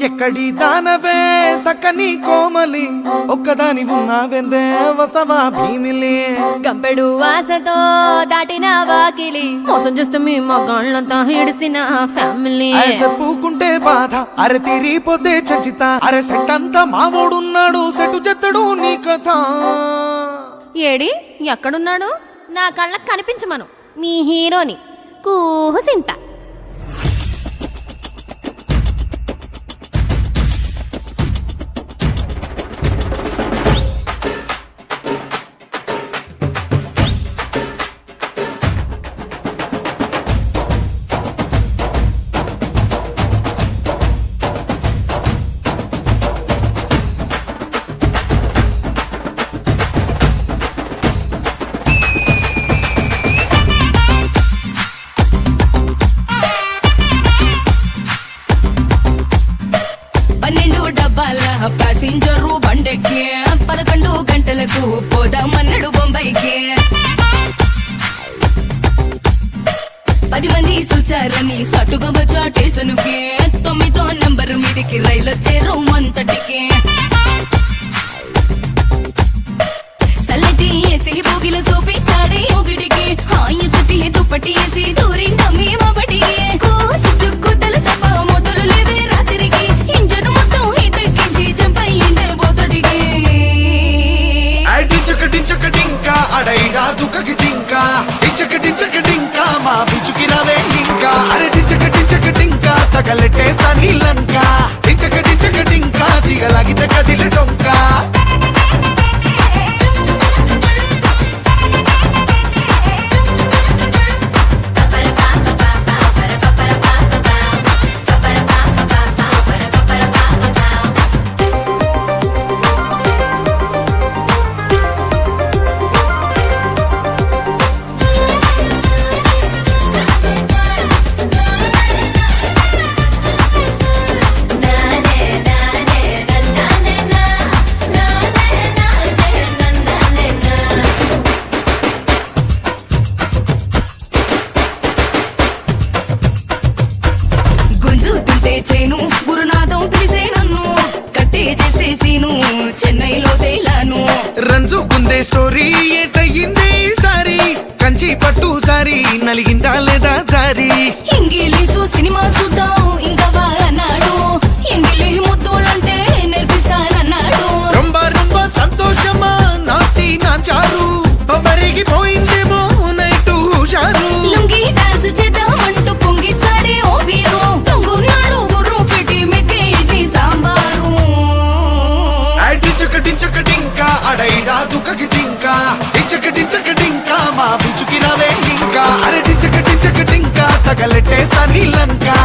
ఎక్కడి దానవే సక్కని కోమలి ఒక్కదాని ఉన్నావెందే వస్తవా భీమిలి గంపెడు వాసతో దాటిన వాకిలి మోసం చేస్తే మీ మగాళ్ళంతా ఇడిసిన ఫ్యామిలీ అరే చెప్పుకుంటే బాధ అరే తిరిగిపోతే చంచిత అరే సెట్ అంతా మావోడున్నాడు సెటు చెత్తడు నీ కథ ఏడి ఎక్కడున్నాడు నా కళ్ళకు కనిపించమను మీ హీరోని కూహుసింత పన్నెండు డబ్బాల ప్యాసింజరు బండెక్కి పదకొండు గంటలకు పోదామన్నాడు బొంబాయికి పది మంది సుచారని సటుగా వచ్చా స్టేషన్కి తొమ్మిదో నంబర్ మీదికి రైలు వచ్చేరు అంతటికి సల్లటి వేసి బోగిల చూపించాడే ఒకటికి హాయి తుతి దుప్పటి వేసి దూరిండమ్మి మబడికి చుక్కుట్టలు తప్ప మొదలు లేవే రాత్రికి ఇంజను మొత్తం ఇటెక్కించి చంపయ్యిండే బోతడికి డించకటించకటింకా అడైడా దుఃఖకి జింక డించకటించకటింకా మా బిచుకి రవే ఇంకా అరే డించకటించకటింకా తగలెట్టే సనీలంక డించకటించకటింకా దిగలాగితే కదిలే డొంకా గుంజుతుంటే చేను గురునాథం పిలిసే నన్ను కట్టే చేసేసిను చెన్నైలో తేలాను రంజు గుందే స్టోరీ ఏటయ్యింది సారి కంచి పట్టు సారి నలిగిందా లేదా జారి ఇంగిలీసు సినిమా చూద్దాం ఇంకా అన్నాడు ఇంగిలి ముద్దులంటే నేర్పిస్తానన్నాడు రొంబ రొంబ సంతోషమా నాటి నాచారు పవరికి పోయిందేమో నైటు హుషారు లుంగి డాన్స్ చేద్దామంటూ పొంగిచ్చాడే ఓ వీరు తొంగున్నాడు గుర్రు పెట్టి మెక్కే ఇడ్లీ సాంబారు డించకటించకటింకా అడైడా దుఃఖకి జింక డించకటించకటింకా మా బిచుకి రవే ఇంకా అరే డించకటించకటింకా తగలెట్టే సనీలంక